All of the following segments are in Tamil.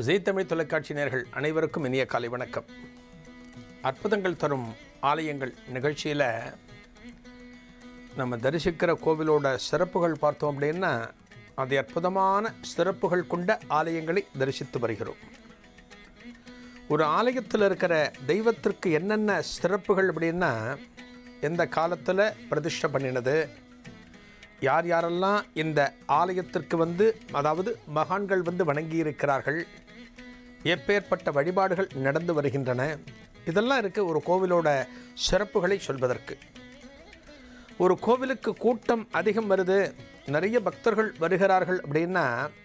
ஜீ தமிழ் தொலைக்காட்சி நேயர்கள் அனைவருக்கும் இனிய காலை வணக்கம் அற்புதங்கள் தரும் ஆலயங்கள் நிகழ்ச்சியில் நம்ம தரிசிக்கிற கோவிலோட சிறப்புகள் பார்த்தோம் அப்படின்னா அது அற்புதமான சிறப்புகள் கொண்ட ஆலயங்களை தரிசித்து வருகிறோம் ஒரு ஆலயத்தில் இருக்கிற தெய்வத்திற்கு என்னென்ன சிறப்புகள் அப்படின்னா எந்த காலத்தில் பிரதிஷ்டை பண்ணினது யார் யாரெல்லாம் இந்த ஆலயத்திற்கு வந்து அதாவது மகான்கள் வந்து வணங்கி இருக்கிறார்கள் எப்பேற்பட்ட வழிபாடுகள் நடந்து வருகின்றன இதெல்லாம் இருக்குது ஒரு கோவிலோட சிறப்புகளை சொல்வதற்கு ஒரு கோவிலுக்கு கூட்டம் அதிகம் வருது நிறைய பக்தர்கள் வருகிறார்கள் அப்படின்னா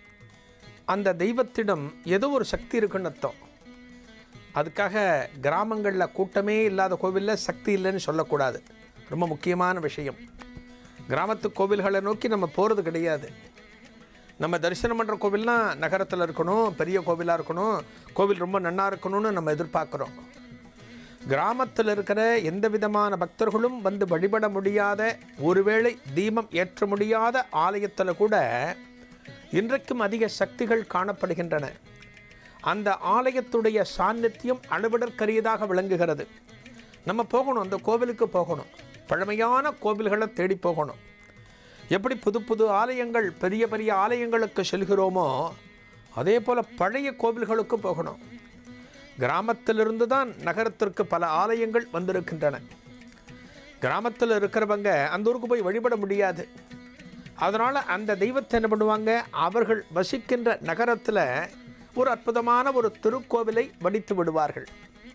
அந்த தெய்வத்திடம் ஏதோ ஒரு சக்தி இருக்குன்னு அர்த்தம் அதுக்காக கிராமங்களில் கூட்டமே இல்லாத கோவிலில் சக்தி இல்லைன்னு சொல்லக்கூடாது ரொம்ப முக்கியமான விஷயம் கிராமத்து கோவில்களை நோக்கி நம்ம போகிறது கிடையாது நம்ம தரிசனம் பண்ணுற கோவில்லாம் நகரத்தில் இருக்கணும் பெரிய கோவிலாக இருக்கணும் கோவில் ரொம்ப நன்னா இருக்கணும்னு நம்ம எதிர்பார்க்குறோம் கிராமத்தில் இருக்கிற எந்த விதமான பக்தர்களும் வந்து வழிபட முடியாத ஒருவேளை தீபம் ஏற்ற முடியாத ஆலயத்தில் கூட இன்றைக்கும் அதிக சக்திகள் காணப்படுகின்றன அந்த ஆலயத்துடைய சாநித்தியம் அளவிடற்கரியதாக விளங்குகிறது நம்ம போகணும் அந்த கோவிலுக்கு போகணும் பழமையான கோவில்களை தேடி போகணும் எப்படி புது புது ஆலயங்கள் பெரிய பெரிய ஆலயங்களுக்கு செல்கிறோமோ அதே போல் பழைய கோவில்களுக்கு போகணும் கிராமத்திலிருந்து தான் நகரத்திற்கு பல ஆலயங்கள் வந்திருக்கின்றன கிராமத்தில் இருக்கிறவங்க அந்த ஊருக்கு போய் வழிபட முடியாது அதனால் அந்த தெய்வத்தை என்ன பண்ணுவாங்க அவர்கள் வசிக்கின்ற நகரத்தில் ஒரு அற்புதமான ஒரு திருக்கோவிலை வடித்து விடுவார்கள்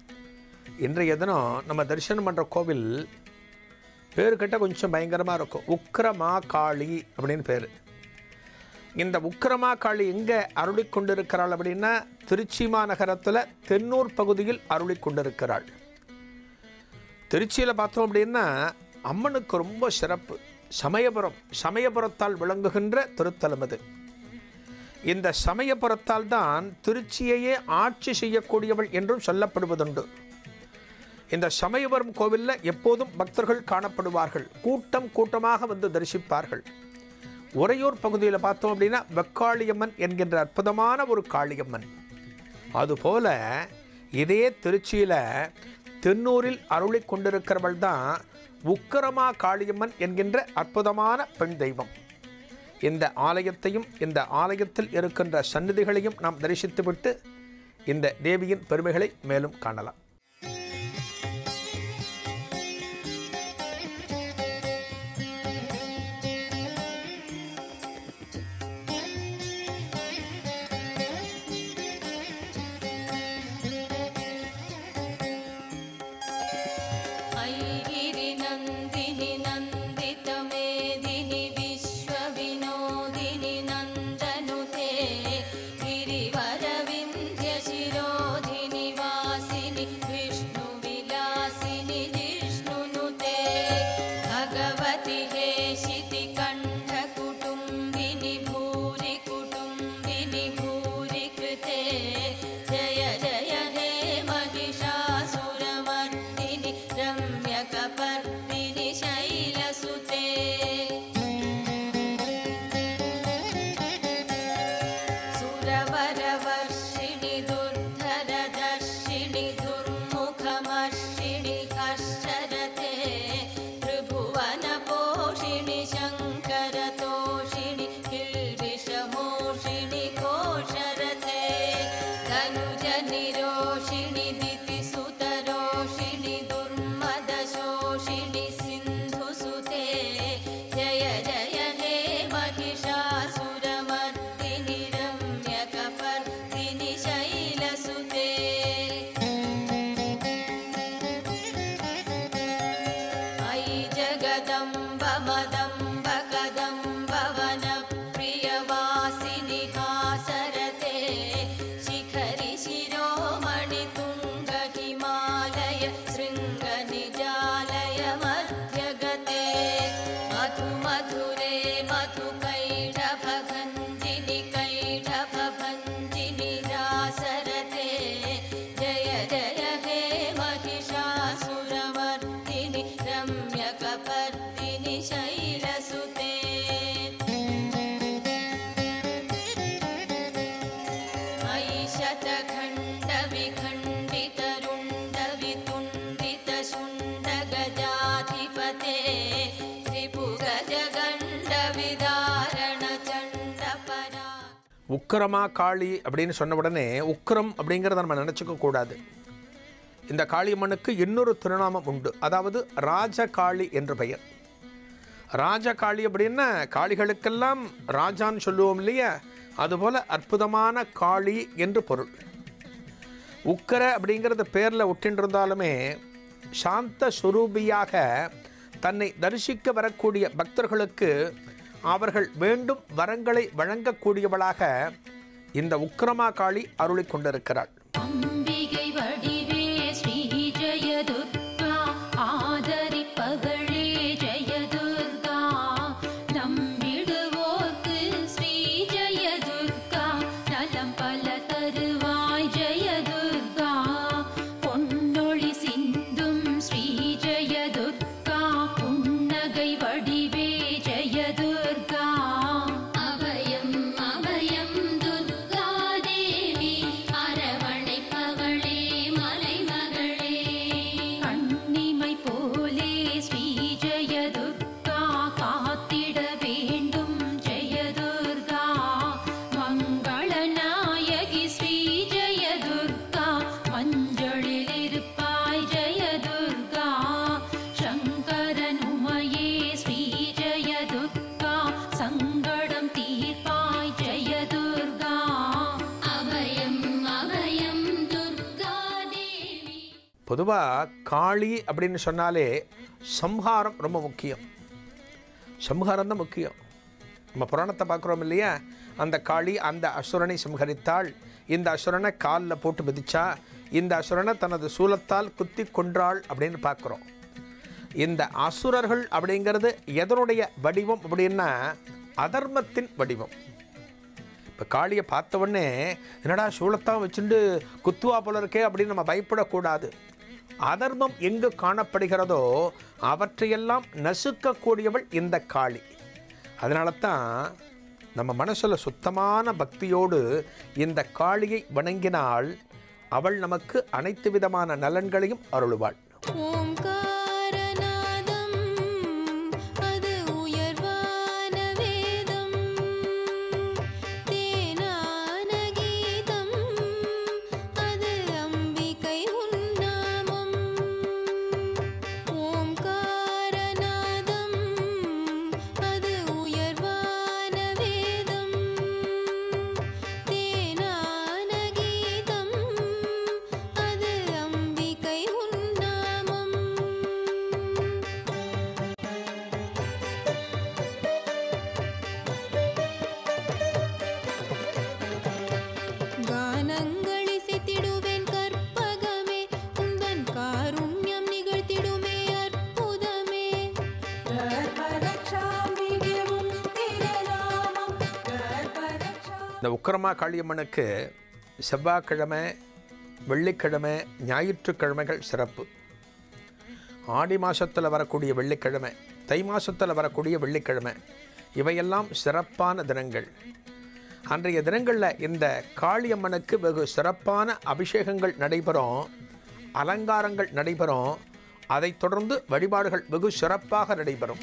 இன்றைய தினம் நம்ம தரிசனம் பண்ணுற கோவில் பேர் கிட்ட கொஞ்சம் பயங்கரமாக இருக்கும் உக்கிரமா காளி அப்படின்னு பேர் இந்த உக்கிரமா காளி எங்கே அருளி கொண்டிருக்கிறாள் அப்படின்னா திருச்சி மாநகரத்தில் தென்னூர் பகுதியில் அருளி கொண்டிருக்கிறாள் திருச்சியில் பார்த்தோம் அப்படின்னா அம்மனுக்கு ரொம்ப சிறப்பு சமயபுரம் சமயபுரத்தால் விளங்குகின்ற திருத்தலம் அது இந்த சமயபுரத்தால் தான் திருச்சியையே ஆட்சி செய்யக்கூடியவள் என்றும் சொல்லப்படுவதுண்டு இந்த சமயபுரம் கோவிலில் எப்போதும் பக்தர்கள் காணப்படுவார்கள் கூட்டம் கூட்டமாக வந்து தரிசிப்பார்கள் உறையூர் பகுதியில் பார்த்தோம் அப்படின்னா வெக்காளியம்மன் என்கின்ற அற்புதமான ஒரு காளியம்மன் அதுபோல இதே திருச்சியில் தென்னூரில் அருளி கொண்டிருக்கிறவள் தான் உக்கரமா காளியம்மன் என்கின்ற அற்புதமான பெண் தெய்வம் இந்த ஆலயத்தையும் இந்த ஆலயத்தில் இருக்கின்ற சந்நிதிகளையும் நாம் தரிசித்துவிட்டு இந்த தேவியின் பெருமைகளை மேலும் காணலாம் ऐगिरिनन्दिनि नन्दितमेदिनि विश्वविनोदिनि नन्दनुते गिरिवरविन्ध्यशिरोधिनि वासिनि विष्णुविलासिनि जिष्णुनुते भगवति हेशिति कण्ठकुटुम्बिनि भूरि कुटुम्बिनि भूरि कृते जय जय हे महिषासुरमर्दिनि रम्यकपर्दिनि शैलसुते सुरवरवर्षिणि दुर्धरदर्शिनि दुर्मुखमर्षिणि हर्षरते त्रिभुवनपोषिणि शङ्करतोषिणि किल्बिषमोषिणि कोशरथे धनुजनिरोषिणि दितिसुतरोषिणि दुर्मदशोषिणि सिन्धुसुते जय जय हे महिषासुरमर्दिनि रम्यकपर्दिनि शैलसुते अयि जगदम्ब मदम्ब कदम्ब वनप्रियवासिनि हासरते शिखरि शिरोमणि तुङ्ग हिमालय शृङ्गनिजालय मध्यगते मधु मधुरे मधु कैढभञ्जिनि कैढभञ्जिनि रासरते जय जय हे महिषासुरमर्दिनि रम्यकपर्दिनि शैल உக்கிரமா காளி அப்படின்னு சொன்ன உடனே உக்கிரம் அப்படிங்கிறத நம்ம நினச்சிக்க கூடாது இந்த காளியம்மனுக்கு இன்னொரு திருநாமம் உண்டு அதாவது ராஜகாளி என்று பெயர் ராஜகாளி அப்படின்னா காளிகளுக்கெல்லாம் ராஜான்னு சொல்லுவோம் இல்லையா அதுபோல அற்புதமான காளி என்று பொருள் உக்கர அப்படிங்கிறது பேரில் ஒட்டின்றிருந்தாலுமே சாந்த சுரூபியாக தன்னை தரிசிக்க வரக்கூடிய பக்தர்களுக்கு அவர்கள் வேண்டும் வரங்களை வழங்கக்கூடியவளாக இந்த உக்கிரமா காளி அருளிக் கொண்டிருக்கிறாள் அம்பிகை வடிவே ஸ்ரீ ஜெயதுர்கா ஆதரிப்பவளே ஜெயதுர்கா நம்பிடுவோர்க்கு ஸ்ரீ ஜெயதுர்கா நலம் பல தருவாய் ஜெயதுர்கா பொன்னொழி சிந்தும் ஸ்ரீ ஜெயதுர்கா புன்னகை வடிவே ஜெயதுர்கா அபயம் அபயம் துர்கா தேவி அரவணைப்பவளே மலைமகளே கண்ணிமை போலே ஸ்ரீ ஜெயதுர்கா காத்திட வேண்டும் ஜெயதுர்கா மங்களநாயகி ஸ்ரீ ஜெயதுர்கா மஞ்சளில் இருப்பாய் ஜெயதுர்கா சங்கரன் உமையே ஸ்ரீ ஜெயதுர்கா சங்கடம் தீர்ப்பாய் ஜெயதுர்கா அபயம் அபயம் துர்கா தேவி பொதுவாக காளி அப்படின்னு சொன்னாலே சம்ஹாரம் ரொம்ப முக்கியம் சம்ஹாரம் தான் முக்கியம் நம்ம புராணத்தை பார்க்குறோம் இல்லையா அந்த காளி அந்த அசுரனை சம்ஹரித்தாள் இந்த அசுரனை காலில் போட்டு மிதிச்சா இந்த அசுரனை தனது சூலத்தால் குத்தி கொன்றாள் அப்படின்னு பார்க்குறோம் இந்த அசுரர்கள் அப்படிங்கிறது எதனுடைய வடிவம் அப்படின்னா அதர்மத்தின் வடிவம் இப்போ காளியை பார்த்த உடனே என்னடா சூளத்தான் வச்சுட்டு குத்துவா போல இருக்கே அப்படின்னு நம்ம பயப்படக்கூடாது அதர்மம் எங்கு காணப்படுகிறதோ அவற்றையெல்லாம் நசுக்கக்கூடியவள் இந்த காளி அதனால தான் நம்ம மனசில் சுத்தமான பக்தியோடு இந்த காளியை வணங்கினால் அவள் நமக்கு அனைத்து விதமான நலன்களையும் அருளுவாள் ஓம்காரநாதம் அது உயர்வான வேதம் தேனான கீதம் அது அம்பிகை உன்னாமம் ஓம்காரநாதம் அது உயர்வான வேதம் தேனான கீதம் அது அம்பிகை உன்னாமம் கானங்கள் இசைத்திடுவேன் கற்பகமே உந்தன் காருண்யம் நிகழ்த்திடுமே அற்புதமே இந்த உக்கிரமா காளியம்மனுக்கு செவ்வாய்க்கிழமை வெள்ளிக்கிழமை ஞாயிற்றுக்கிழமைகள் சிறப்பு ஆடி மாதத்தில் வரக்கூடிய வெள்ளிக்கிழமை தை மாதத்தில் வரக்கூடிய வெள்ளிக்கிழமை இவையெல்லாம் சிறப்பான தினங்கள் அன்றைய தினங்களில் இந்த காளியம்மனுக்கு வெகு சிறப்பான அபிஷேகங்கள் நடைபெறும் அலங்காரங்கள் நடைபெறும் அதைத் தொடர்ந்து வழிபாடுகள் வெகு சிறப்பாக நடைபெறும்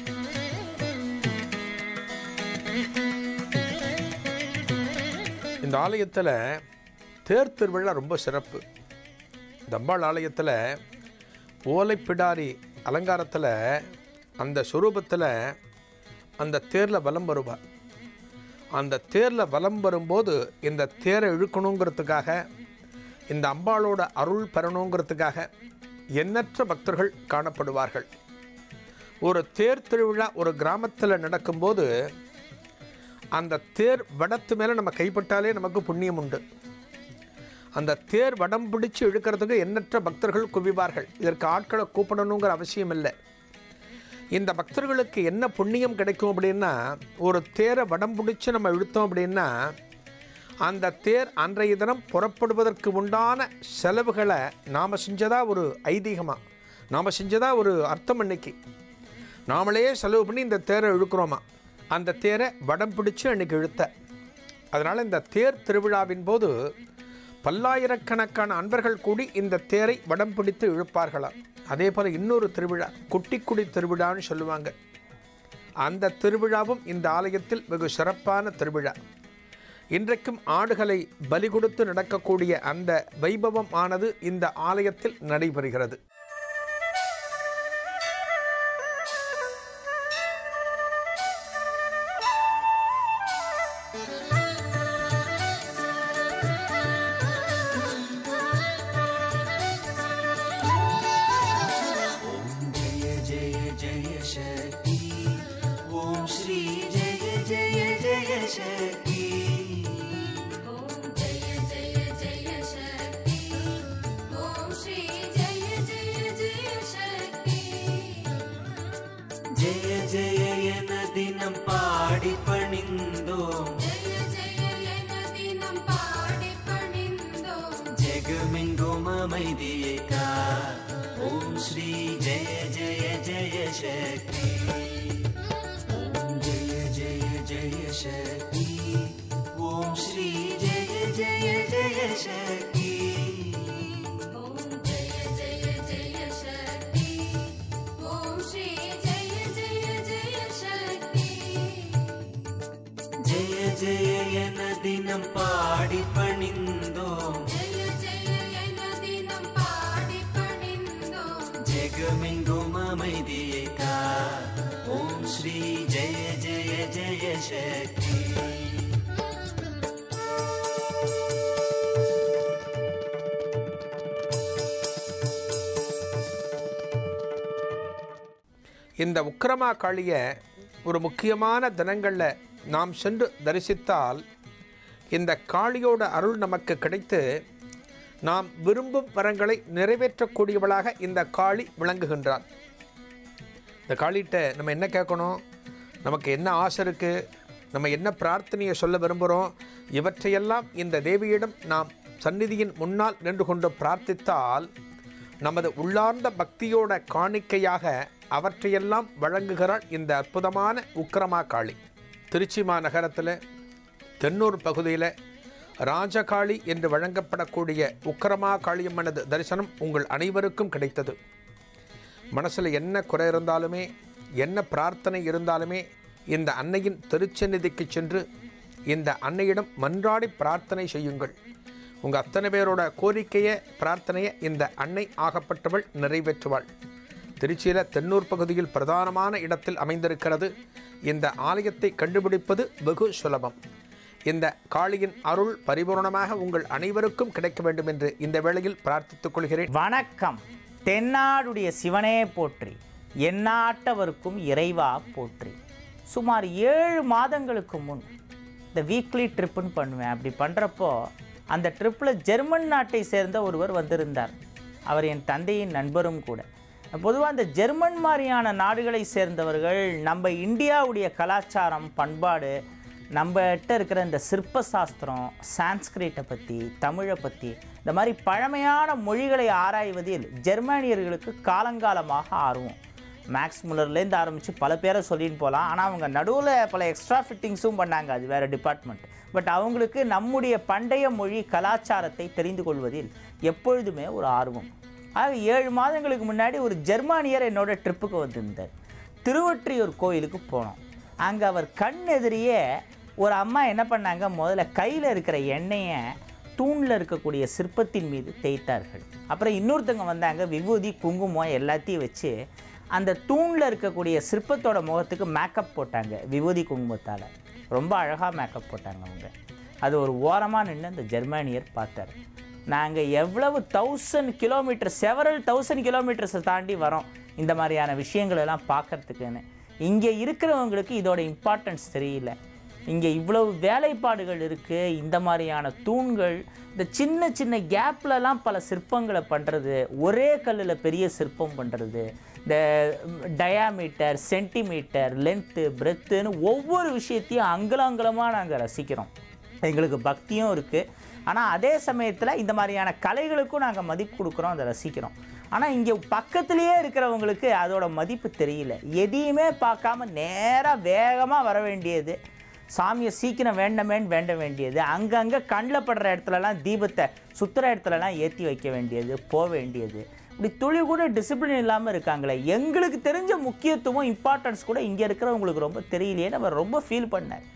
இந்த ஆலயத்தில் தேர் திருவிழா ரொம்ப சிறப்பு இந்த அம்பாள் ஆலயத்தில் ஓலைப்பிடாரி அலங்காரத்தில் அந்த சுரூபத்தில் அந்த தேரில் வலம் வருவார் அந்த தேரில் வலம் வரும்போது இந்த தேரை இழுக்கணுங்கிறதுக்காக இந்த அம்பாளோட அருள் பெறணுங்கிறதுக்காக எண்ணற்ற பக்தர்கள் காணப்படுவார்கள் ஒரு தேர் திருவிழா ஒரு கிராமத்தில் நடக்கும்போது அந்த தேர் வடத்து மேலே நம்ம கைப்பட்டாலே நமக்கு புண்ணியம் உண்டு அந்த தேர் வடம் பிடிச்சு இழுக்கிறதுக்கு எண்ணற்ற பக்தர்கள் குவிவார்கள் இதற்கு ஆட்களை கூப்பிடணுங்கிற அவசியம் இல்லை இந்த பக்தர்களுக்கு என்ன புண்ணியம் கிடைக்கும் அப்படின்னா ஒரு தேரை வடம் பிடிச்சு நம்ம இழுத்தோம் அப்படின்னா அந்த தேர் அன்றைய தினம் புறப்படுவதற்கு உண்டான செலவுகளை நாம் செஞ்சதா ஒரு ஐதீகமாக நாம் செஞ்சதா ஒரு அர்த்தம் இன்னைக்கு நாமளே செலவு பண்ணி இந்த தேரை இழுக்கிறோமா அந்த தேரை வடம் பிடிச்சு அன்னைக்கு இழுத்த அதனால் இந்த தேர் திருவிழாவின் போது பல்லாயிரக்கணக்கான அன்பர்கள் கூடி இந்த தேரை வடம் பிடித்து இழுப்பார்களாம் அதே போல் இன்னொரு திருவிழா குட்டிக்குடி திருவிழான்னு சொல்லுவாங்க அந்த திருவிழாவும் இந்த ஆலயத்தில் வெகு சிறப்பான திருவிழா இன்றைக்கும் ஆடுகளை பலி கொடுத்து நடக்கக்கூடிய அந்த வைபவம் ஆனது இந்த ஆலயத்தில் நடைபெறுகிறது जय जय जय शक्ति ॐ श्री जय जय जय शक्ति ॐ जय जय जय शक्ति ॐ श्री जय जय जय शक्ति जय जय यन दिनं पाडि पणिन्दोम् जय जय என தினம் பாடி பணிந்தோம் जगमिङ्गुम मैदिका ॐ श्री जय जय जय शक्ति ॐ जय जय जय शक्ति ॐ श्री जय जय जय शक्ति ॐ जय जय जय शक्ति ॐ श्री जय जय जय शक्ति जय जय यन दिनं पाडि पणिन्दोम् जय जय என தினம் பாடி பணிந்தோம் जगमिङ्गुम मैदिका ॐ श्री जय जय जय शक्ति இந்த உக்கிரமா காளியை ஒரு முக்கியமான தினங்களில் நாம் சென்று தரிசித்தால் இந்த காளியோட அருள் நமக்கு கிடைத்து நாம் விரும்பும் வரங்களை நிறைவேற்றக்கூடியவளாக இந்த காளி விளங்குகின்றார் இந்த காளிகிட்ட நம்ம என்ன கேட்கணும் நமக்கு என்ன ஆசை இருக்குது நம்ம என்ன பிரார்த்தனையை சொல்ல விரும்புகிறோம் இவற்றையெல்லாம் இந்த தேவியிடம் நாம் சந்நிதியின் முன்னால் நின்று கொண்டு பிரார்த்தித்தால் நமது உள்ளார்ந்த பக்தியோட காணிக்கையாக அவற்றையெல்லாம் வழங்குகிறாள் இந்த அற்புதமான உக்கிரமா காளி திருச்சி மாநகரத்தில் தென்னூர் பகுதியில் ராஜகாளி என்று வழங்கப்படக்கூடிய உக்கிரமா காளியம்மனது தரிசனம் உங்கள் அனைவருக்கும் கிடைத்தது மனசில் என்ன குறை இருந்தாலுமே என்ன பிரார்த்தனை இருந்தாலுமே இந்த அன்னையின் திருச்சந்நிதிக்கு சென்று இந்த அன்னையிடம் மன்றாடி பிரார்த்தனை செய்யுங்கள் உங்கள் அத்தனை பேரோட கோரிக்கையை பிரார்த்தனையை இந்த அன்னை ஆகப்பட்டவள் நிறைவேற்றுவாள் திருச்சியில் தென்னூர் பகுதியில் பிரதானமான இடத்தில் அமைந்திருக்கிறது இந்த ஆலயத்தை கண்டுபிடிப்பது வெகு சுலபம் இந்த காளியின் அருள் பரிபூர்ணமாக உங்கள் அனைவருக்கும் கிடைக்க வேண்டும் என்று இந்த வேளையில் பிரார்த்தித்துக் கொள்கிறேன் வணக்கம் தென்னாடுடைய சிவனே போற்றி எந்நாட்டவருக்கும் இறைவா போற்றி சுமார் ஏழு மாதங்களுக்கு முன் இந்த வீக்லி ட்ரிப்புன்னு பண்ணுவேன் அப்படி பண்ணுறப்போ அந்த ட்ரிப்பில் ஜெர்மன் நாட்டை சேர்ந்த ஒருவர் வந்திருந்தார் அவர் என் தந்தையின் நண்பரும் கூட பொதுவாக இந்த ஜெர்மன் மாதிரியான நாடுகளை சேர்ந்தவர்கள் நம்ம இந்தியாவுடைய கலாச்சாரம் பண்பாடு நம்மகிட்ட இருக்கிற இந்த சிற்ப சாஸ்திரம் சான்ஸ்கிரிட்டை பற்றி தமிழை பற்றி இந்த மாதிரி பழமையான மொழிகளை ஆராய்வதில் ஜெர்மானியர்களுக்கு காலங்காலமாக ஆர்வம் மேக்ஸ் முல்லர்லேருந்து ஆரம்பித்து பல பேரை சொல்லின்னு போகலாம் ஆனால் அவங்க நடுவில் பல எக்ஸ்ட்ரா ஃபிட்டிங்ஸும் பண்ணாங்க அது வேறு டிபார்ட்மெண்ட் பட் அவங்களுக்கு நம்முடைய பண்டைய மொழி கலாச்சாரத்தை தெரிந்து கொள்வதில் எப்பொழுதுமே ஒரு ஆர்வம் ஆக ஏழு மாதங்களுக்கு முன்னாடி ஒரு ஜெர்மானியர் என்னோட ட்ரிப்புக்கு வந்திருந்தார் திருவொற்றியூர் கோயிலுக்கு போனோம் அங்கே அவர் கண் எதிரியே ஒரு அம்மா என்ன பண்ணாங்க முதல்ல கையில் இருக்கிற எண்ணெயை தூணில் இருக்கக்கூடிய சிற்பத்தின் மீது தேய்த்தார்கள் அப்புறம் இன்னொருத்தவங்க வந்தாங்க விபூதி குங்குமம் எல்லாத்தையும் வச்சு அந்த தூணில் இருக்கக்கூடிய சிற்பத்தோட முகத்துக்கு மேக்கப் போட்டாங்க விபூதி குங்குமத்தால் ரொம்ப அழகாக மேக்கப் போட்டாங்க அவங்க அது ஒரு ஓரமாக நின்று அந்த ஜெர்மானியர் பார்த்தார் நாங்கள் எவ்வளவு தௌசண்ட் கிலோமீட்டர் செவரல் தௌசண்ட் கிலோமீட்டர்ஸை தாண்டி வரோம் இந்த மாதிரியான விஷயங்கள் எல்லாம் பார்க்கறதுக்குன்னு இங்கே இருக்கிறவங்களுக்கு இதோட இம்பார்ட்டன்ஸ் தெரியல இங்கே இவ்வளவு வேலைப்பாடுகள் இருக்குது இந்த மாதிரியான தூண்கள் இந்த சின்ன சின்ன கேப்லலாம் பல சிற்பங்களை பண்ணுறது ஒரே கல்லில் பெரிய சிற்பம் பண்ணுறது இந்த டயாமீட்டர் சென்டிமீட்டர் லென்த்து பிரெத்துன்னு ஒவ்வொரு விஷயத்தையும் அங்கலாங்கலமாக நாங்கள் ரசிக்கிறோம் எங்களுக்கு பக்தியும் இருக்குது ஆனால் அதே சமயத்தில் இந்த மாதிரியான கலைகளுக்கும் நாங்கள் மதிப்பு கொடுக்குறோம் அதை ரசிக்கிறோம் ஆனால் இங்கே பக்கத்துலேயே இருக்கிறவங்களுக்கு அதோட மதிப்பு தெரியல எதையுமே பார்க்காம நேராக வேகமாக வர வேண்டியது சாமியை சீக்கிரம் வேண்டமேன்னு வேண்ட வேண்டியது அங்கங்கே கண்ணில் படுற இடத்துலலாம் தீபத்தை சுற்றுற இடத்துலலாம் ஏற்றி வைக்க வேண்டியது போக வேண்டியது இப்படி துளி கூட டிசிப்ளின் இல்லாமல் இருக்காங்களே எங்களுக்கு தெரிஞ்ச முக்கியத்துவம் இம்பார்ட்டன்ஸ் கூட இங்கே இருக்கிறவங்களுக்கு ரொம்ப தெரியலையேன்னு அவர் ரொம்ப ஃபீல் பண்ணார்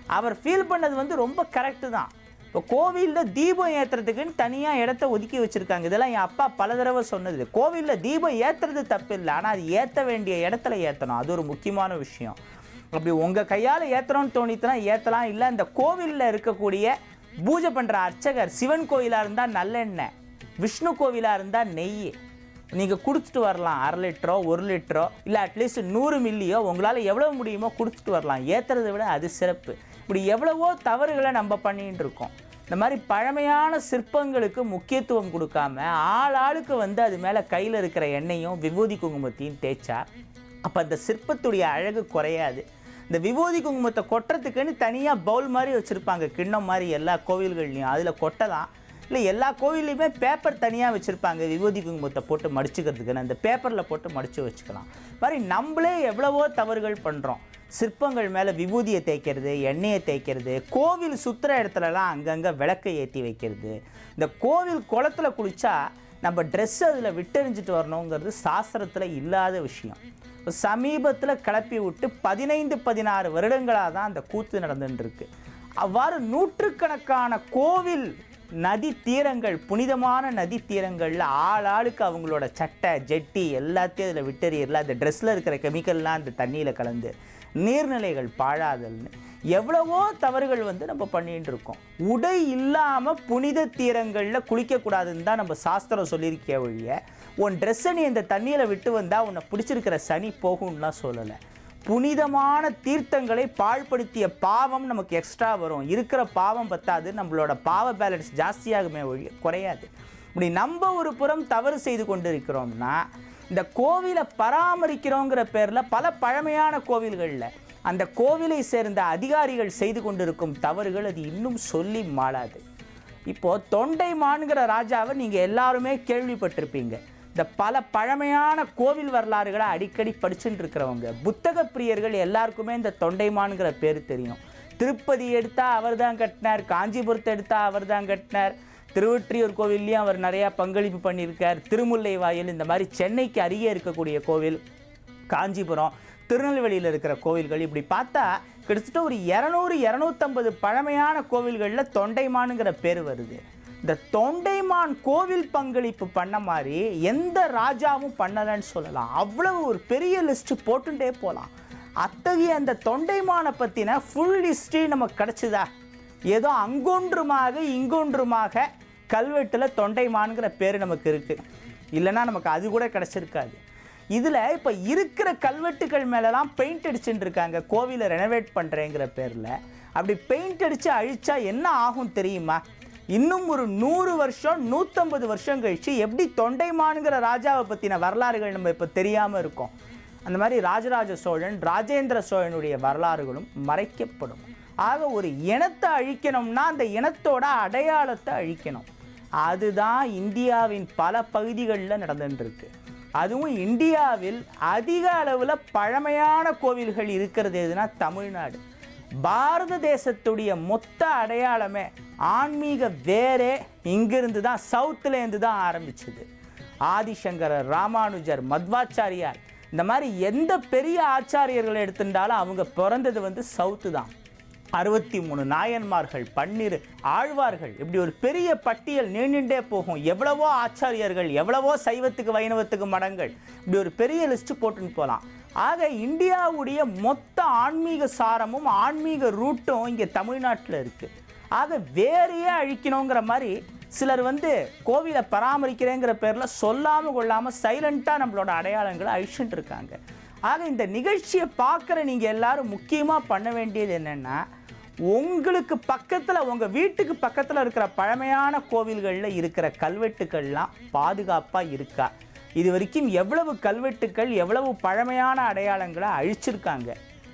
அவர் ஃபீல் பண்ணது வந்து ரொம்ப கரெக்டு தான் இப்போ கோவிலில் தீபம் ஏற்றுறதுக்குன்னு தனியாக இடத்த ஒதுக்கி வச்சுருக்காங்க இதெல்லாம் என் அப்பா பல தடவை சொன்னது கோவிலில் தீபம் ஏற்றுறது தப்பு இல்லை ஆனால் அது ஏற்ற வேண்டிய இடத்துல ஏற்றணும் அது ஒரு முக்கியமான விஷயம் அப்படி உங்கள் கையால் ஏற்றுறோன்னு தோணித்துனா ஏற்றலாம் இல்லை இந்த கோவிலில் இருக்கக்கூடிய பூஜை பண்ணுற அர்ச்சகர் சிவன் கோயிலாக இருந்தால் நல்லெண்ணெய் விஷ்ணு கோவிலாக இருந்தால் நெய் நீங்கள் கொடுத்துட்டு வரலாம் அரை லிட்டரோ ஒரு லிட்டரோ இல்லை அட்லீஸ்ட் நூறு மில்லியோ உங்களால் எவ்வளோ முடியுமோ கொடுத்துட்டு வரலாம் ஏற்றுறதை விட அது சிறப்பு இப்படி எவ்வளவோ தவறுகளை நம்ம பண்ணிட்டு இருக்கோம் இந்த மாதிரி பழமையான சிற்பங்களுக்கு முக்கியத்துவம் கொடுக்காம ஆள் ஆளுக்கு வந்து அது மேலே கையில் இருக்கிற எண்ணெயும் விபூதி குங்குமத்தையும் தேய்ச்சா அப்போ அந்த சிற்பத்துடைய அழகு குறையாது இந்த விபூதி குங்குமத்தை கொட்டுறதுக்குன்னு தனியாக பவுல் மாதிரி வச்சுருப்பாங்க கிண்ணம் மாதிரி எல்லா கோவில்கள்லையும் அதில் கொட்டலாம் இல்லை எல்லா கோவில்லையுமே பேப்பர் தனியாக வச்சுருப்பாங்க விபூதி குங்குமத்தை போட்டு மடிச்சுக்கிறதுக்குன்னு அந்த பேப்பரில் போட்டு மடித்து வச்சுக்கலாம் மாதிரி நம்மளே எவ்வளவோ தவறுகள் பண்ணுறோம் சிற்பங்கள் மேலே விபூதியை தேய்க்கிறது எண்ணெயை தேய்க்கிறது கோவில் சுற்றுற இடத்துலலாம் அங்கங்கே விளக்கை ஏற்றி வைக்கிறது இந்த கோவில் குளத்துல குளிச்சா நம்ம ட்ரெஸ் அதில் விட்டெறிஞ்சிட்டு வரணுங்கிறது சாஸ்திரத்தில் இல்லாத விஷயம் இப்போ சமீபத்தில் கிளப்பி விட்டு பதினைந்து பதினாறு வருடங்களாக தான் அந்த கூத்து நடந்துட்டு இருக்கு அவ்வாறு நூற்றுக்கணக்கான கோவில் நதி தீரங்கள் புனிதமான நதி தீரங்களில் ஆள் ஆளுக்கு அவங்களோட சட்டை ஜெட்டி எல்லாத்தையும் அதில் விட்டெறியல அந்த ட்ரெஸ்ஸில் இருக்கிற கெமிக்கல்லாம் அந்த தண்ணியில் கலந்து நீர்நிலைகள் பாழாதல்னு எவ்வளவோ தவறுகள் வந்து நம்ம பண்ணிட்டு இருக்கோம் உடை இல்லாமல் புனித தீரங்களில் குளிக்கக்கூடாதுன்னு தான் நம்ம சாஸ்திரம் சொல்லியிருக்கே ஒழிய உன் ட்ரெஸ்ஸை நீ இந்த தண்ணியில் விட்டு வந்தால் உன்னை பிடிச்சிருக்கிற சனி போகும்லாம் சொல்லலை புனிதமான தீர்த்தங்களை பாழ்படுத்திய பாவம் நமக்கு எக்ஸ்ட்ரா வரும் இருக்கிற பாவம் பத்தாது நம்மளோட பாவ பேலன்ஸ் ஜாஸ்தியாகுமே ஒழிய குறையாது இப்படி நம்ம ஒரு புறம் தவறு செய்து கொண்டு இருக்கிறோம்னா இந்த கோவிலை பராமரிக்கிறோங்கிற பேரில் பல பழமையான கோவில்களில் அந்த கோவிலை சேர்ந்த அதிகாரிகள் செய்து கொண்டிருக்கும் தவறுகள் அது இன்னும் சொல்லி மாளாது இப்போ தொண்டைமான்கிற ராஜாவை நீங்கள் எல்லாருமே கேள்விப்பட்டிருப்பீங்க இந்த பல பழமையான கோவில் வரலாறுகளை அடிக்கடி படிச்சுட்டு இருக்கிறவங்க புத்தக பிரியர்கள் எல்லாருக்குமே இந்த தொண்டைமான்கிற பேர் தெரியும் திருப்பதி எடுத்தா அவர் தான் கட்டினார் காஞ்சிபுரத்தை எடுத்தா அவர் தான் கட்டினார் திருவொற்றியூர் கோவில்லையும் அவர் நிறையா பங்களிப்பு பண்ணியிருக்கார் திருமுல்லை வாயில் இந்த மாதிரி சென்னைக்கு அருகே இருக்கக்கூடிய கோவில் காஞ்சிபுரம் திருநெல்வேலியில் இருக்கிற கோவில்கள் இப்படி பார்த்தா கிட்டத்தட்ட ஒரு இரநூறு இரநூத்தம்பது பழமையான கோவில்களில் தொண்டைமானுங்கிற பேர் வருது இந்த தொண்டைமான் கோவில் பங்களிப்பு பண்ண மாதிரி எந்த ராஜாவும் பண்ணலைன்னு சொல்லலாம் அவ்வளவு ஒரு பெரிய லிஸ்ட் போட்டுட்டே போகலாம் அத்தகைய அந்த தொண்டைமானை பற்றின ஃபுல் ஹிஸ்ட்ரி நமக்கு கிடச்சிதா ஏதோ அங்கொன்றுமாக இங்கொன்றுமாக கல்வெட்டில் தொண்டைமான்கிற பேர் நமக்கு இருக்குது இல்லைன்னா நமக்கு அது கூட கிடச்சிருக்காது இதில் இப்போ இருக்கிற கல்வெட்டுகள் மேலெல்லாம் பெயிண்ட் அடிச்சுட்டு இருக்காங்க கோவிலை ரெனோவேட் பண்ணுறேங்கிற பேரில் அப்படி பெயிண்ட் அடித்து அழிச்சா என்ன ஆகும் தெரியுமா இன்னும் ஒரு நூறு வருஷம் நூற்றம்பது வருஷம் கழிச்சு எப்படி தொண்டைமானுங்கிற ராஜாவை பற்றின வரலாறுகள் நம்ம இப்போ தெரியாமல் இருக்கோம் அந்த மாதிரி ராஜராஜ சோழன் ராஜேந்திர சோழனுடைய வரலாறுகளும் மறைக்கப்படும் ஆக ஒரு இனத்தை அழிக்கணும்னா அந்த இனத்தோட அடையாளத்தை அழிக்கணும் அதுதான் இந்தியாவின் பல பகுதிகளில் நடந்துட்டு இருக்கு அதுவும் இந்தியாவில் அதிக அளவில் பழமையான கோவில்கள் இருக்கிறது எதுனா தமிழ்நாடு பாரத தேசத்துடைய மொத்த அடையாளமே ஆன்மீக வேரே இங்கிருந்து தான் சவுத்துலேருந்து தான் ஆரம்பிச்சது ஆதிசங்கரர் ராமானுஜர் மத்வாச்சாரியார் இந்த மாதிரி எந்த பெரிய ஆச்சாரியர்களை எடுத்துட்டாலும் அவங்க பிறந்தது வந்து சவுத்து தான் அறுபத்தி மூணு நாயன்மார்கள் பன்னிரு ஆழ்வார்கள் இப்படி ஒரு பெரிய பட்டியல் நீண்டுண்டே போகும் எவ்வளவோ ஆச்சாரியர்கள் எவ்வளவோ சைவத்துக்கு வைணவத்துக்கு மடங்கள் இப்படி ஒரு பெரிய லிஸ்ட் போட்டுன்னு போகலாம் ஆக இந்தியாவுடைய மொத்த ஆன்மீக சாரமும் ஆன்மீக ரூட்டும் இங்கே தமிழ்நாட்டில் இருக்குது ஆக வேறையே அழிக்கணுங்கிற மாதிரி சிலர் வந்து கோவிலை பராமரிக்கிறேங்கிற பேரில் சொல்லாமல் கொள்ளாமல் சைலண்ட்டாக நம்மளோட அடையாளங்களை அழிச்சுட்டு இருக்காங்க ஆக இந்த நிகழ்ச்சியை பார்க்குற நீங்கள் எல்லாரும் முக்கியமாக பண்ண வேண்டியது என்னென்னா உங்களுக்கு பக்கத்தில் உங்கள் வீட்டுக்கு பக்கத்தில் இருக்கிற பழமையான கோவில்களில் இருக்கிற கல்வெட்டுக்கள்லாம் பாதுகாப்பாக இருக்கா இது வரைக்கும் எவ்வளவு கல்வெட்டுக்கள் எவ்வளவு பழமையான அடையாளங்களை அழிச்சிருக்காங்க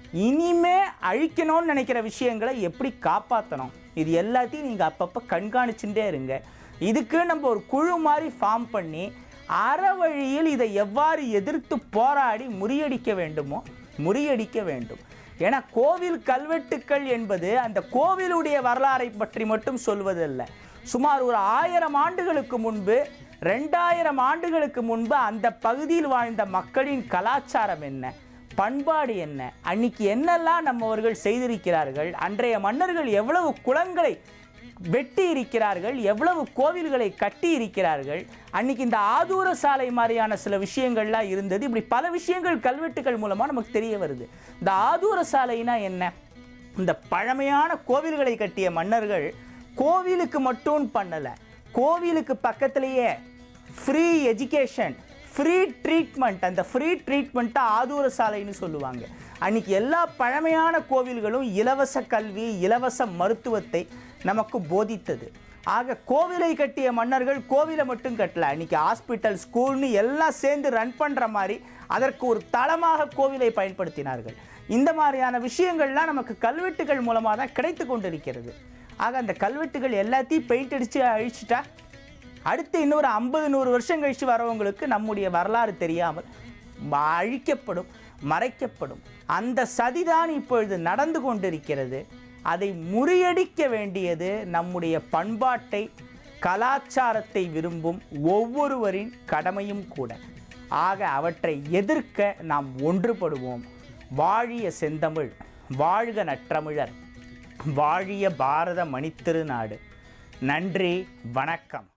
இனிமே அழிக்கணும்னு நினைக்கிற விஷயங்களை எப்படி காப்பாற்றணும் இது எல்லாத்தையும் நீங்கள் அப்பப்போ கண்காணிச்சுட்டே இருங்க இதுக்கு நம்ம ஒரு குழு மாதிரி ஃபார்ம் பண்ணி அற வழியில் இதை எவ்வாறு எதிர்த்து போராடி முறியடிக்க வேண்டுமோ முறியடிக்க வேண்டும் ஏன்னா கோவில் கல்வெட்டுக்கள் என்பது அந்த கோவிலுடைய வரலாறை பற்றி மட்டும் சொல்வதல்ல சுமார் ஒரு ஆயிரம் ஆண்டுகளுக்கு முன்பு ரெண்டாயிரம் ஆண்டுகளுக்கு முன்பு அந்த பகுதியில் வாழ்ந்த மக்களின் கலாச்சாரம் என்ன பண்பாடு என்ன அன்னைக்கு என்னெல்லாம் நம்மவர்கள் செய்திருக்கிறார்கள் அன்றைய மன்னர்கள் எவ்வளவு குளங்களை வெட்டி இருக்கிறார்கள் எவ்வளவு கோவில்களை கட்டி இருக்கிறார்கள் அன்னைக்கு இந்த ஆதூர சாலை மாதிரியான சில விஷயங்கள்லாம் இருந்தது இப்படி பல விஷயங்கள் கல்வெட்டுகள் மூலமாக நமக்கு தெரிய வருது இந்த ஆதூர சாலைனா என்ன இந்த பழமையான கோவில்களை கட்டிய மன்னர்கள் கோவிலுக்கு மட்டும் பண்ணலை கோவிலுக்கு பக்கத்திலேயே ஃப்ரீ எஜுகேஷன் ஃப்ரீ ட்ரீட்மெண்ட் அந்த ஃப்ரீ ட்ரீட்மெண்ட்டை ஆதூர சாலைன்னு சொல்லுவாங்க அன்னைக்கு எல்லா பழமையான கோவில்களும் இலவச கல்வி இலவச மருத்துவத்தை நமக்கு போதித்தது ஆக கோவிலை கட்டிய மன்னர்கள் கோவிலை மட்டும் கட்டல அன்னைக்கு ஹாஸ்பிட்டல் ஸ்கூல்னு எல்லாம் சேர்ந்து ரன் பண்ணுற மாதிரி அதற்கு ஒரு தளமாக கோவிலை பயன்படுத்தினார்கள் இந்த மாதிரியான விஷயங்கள்லாம் நமக்கு கல்வெட்டுகள் மூலமாக தான் கிடைத்து கொண்டிருக்கிறது ஆக அந்த கல்வெட்டுகள் எல்லாத்தையும் பெயிண்ட் அடித்து அழிச்சிட்டா அடுத்து இன்னொரு ஐம்பது நூறு வருஷம் கழித்து வரவங்களுக்கு நம்முடைய வரலாறு தெரியாமல் ம- அழிக்கப்படும் மறைக்கப்படும் அந்த சதிதான் இப்பொழுது நடந்து கொண்டிருக்கிறது அதை முறியடிக்க வேண்டியது நம்முடைய பண்பாட்டை கலாச்சாரத்தை விரும்பும் ஒவ்வொருவரின் கடமையும் கூட ஆக அவற்றை எதிர்க்க நாம் ஒன்றுபடுவோம் வாழிய செந்தமிழ் வாழ்க நற்றமிழர் வாழிய பாரத மணித்திருநாடு நன்றி வணக்கம்